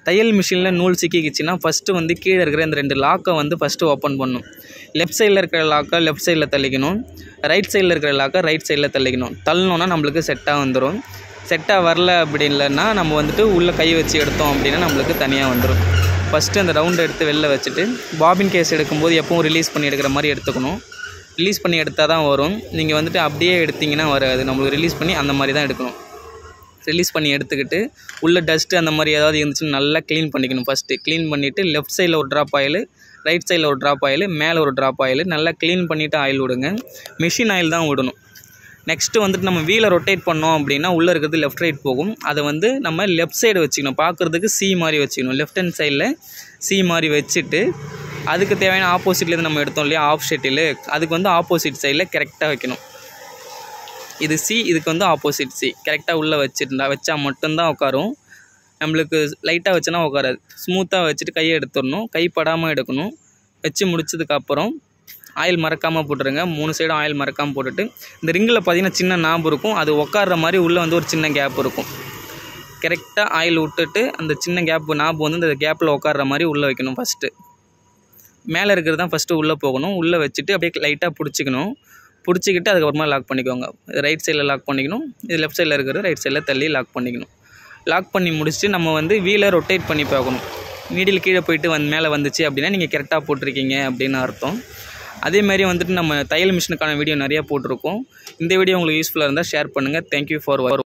தையல் மிஷினில் நூல் சிக்கிக்கிச்சுன்னா ஃபஸ்ட்டு வந்து கீழே இருக்கிற இந்த ரெண்டு லாக்கை வந்து ஃபஸ்ட்டு ஓப்பன் பண்ணும் லெஃப்ட் சைடில் இருக்கிற லாக்கை லெஃப்ட் சைடில் தள்ளிக்கணும் ரைட் சைடில் இருக்கிற லாக்கை ரைட் சைடில் தள்ளிக்கணும் தள்ளணுன்னா நம்மளுக்கு செட்டாக வந்துடும் செட்டாக வரல அப்படி இல்லைன்னா நம்ம வந்துட்டு உள்ளே கை வச்சு எடுத்தோம் அப்படின்னா நம்மளுக்கு தனியாக வந்துடும் ஃபஸ்ட்டு அந்த ரவுண்டை எடுத்து வெளில வச்சுட்டு பாபின் கேஸ் எடுக்கும்போது எப்பவும் ரிலீஸ் பண்ணி எடுக்கிற மாதிரி எடுத்துக்கணும் ரிலீஸ் பண்ணி எடுத்தால் தான் வரும் நீங்கள் வந்துட்டு அப்படியே எடுத்தீங்கன்னா வராது நம்மளுக்கு ரிலீஸ் பண்ணி அந்த மாதிரி தான் எடுக்கணும் ரிலீஸ் பண்ணி எடுத்துக்கிட்டு உள்ள டஸ்ட்டு அந்த மாதிரி ஏதாவது இருந்துச்சுன்னு நல்லா க்ளீன் பண்ணிக்கணும் ஃபஸ்ட்டு க்ளீன் பண்ணிவிட்டு லெஃப்ட் சைடில் ஒரு ட்ராப் ஆயில் ரைட் சைடில் ஒரு ட்ராப் ஆயில் மேலே ஒரு ட்ராப் ஆயில் நல்லா க்ளீன் பண்ணிவிட்டு ஆயில் விடுங்க மிஷின் ஆயில் தான் விடணும் நெக்ஸ்ட்டு வந்துட்டு நம்ம வீலை ரொட்டேட் பண்ணோம் அப்படின்னா உள்ளே இருக்கிறது லெஃப்ட் ரைட் போகும் அதை வந்து நம்ம லெஃப்ட் சைடு வச்சுக்கணும் பார்க்குறதுக்கு சி மாதிரி வச்சுக்கணும் லெஃப்ட் ஹேண்ட் சைடில் சி மாதிரி வச்சுட்டு அதுக்கு தேவையான ஆப்போசிட்லேருந்து நம்ம எடுத்தோம் இல்லையா ஆஃப் ஷெட்டில் அதுக்கு வந்து ஆப்போசிட் சைடில் கரெக்டாக வைக்கணும் இது சி இதுக்கு வந்து ஆப்போசிட் சி கரெக்டாக உள்ளே வச்சுருந்தா வச்சா மட்டும்தான் உட்காரும் நம்மளுக்கு லைட்டாக வச்சோன்னா உட்காராது ஸ்மூத்தாக வச்சுட்டு கையை எடுத்துடணும் கை படாமல் எடுக்கணும் வச்சு முடிச்சதுக்கப்புறம் ஆயில் மறக்காமல் போட்டுருங்க மூணு சைடும் ஆயில் மறக்காமல் போட்டுட்டு இந்த ரிங்கில் பார்த்தீங்கன்னா சின்ன நாம்பு இருக்கும் அது உட்கார்ற மாதிரி உள்ளே வந்து ஒரு சின்ன கேப் இருக்கும் கரெக்டாக ஆயில் விட்டுட்டு அந்த சின்ன கேப் நாம்பு வந்து இந்த கேப்பில் உட்கார்ற மாதிரி உள்ளே வைக்கணும் ஃபஸ்ட்டு மேலே இருக்கிறது தான் ஃபஸ்ட்டு உள்ளே போகணும் உள்ளே வச்சுட்டு அப்படியே லைட்டாக பிடிச்சிக்கணும் பிடிச்சிக்கிட்டு அதுக்கப்புறமா லாக் பண்ணிக்கோங்க ரைட் சைடில் லாக் பண்ணிக்கணும் இது லெஃப்ட் சைடில் இருக்கிறது ரைட் சைடில் தள்ளி லாக் பண்ணிக்கணும் லாக் பண்ணி முடிச்சுட்டு நம்ம வந்து வீலை ரொட்டேட் பண்ணி பார்க்கணும் நீடில் கீழே போயிட்டு வந்து மேலே வந்துச்சு அப்படின்னா நீங்கள் கரெக்டாக போட்டிருக்கீங்க அப்படின்னு அர்த்தம் அதேமாதிரி வந்துட்டு நம்ம தையல் மிஷினுக்கான வீடியோ நிறையா போட்டிருக்கோம் இந்த வீடியோ உங்களுக்கு யூஸ்ஃபுல்லாக இருந்தால் ஷேர் பண்ணுங்கள் தேங்க்யூ ஃபார்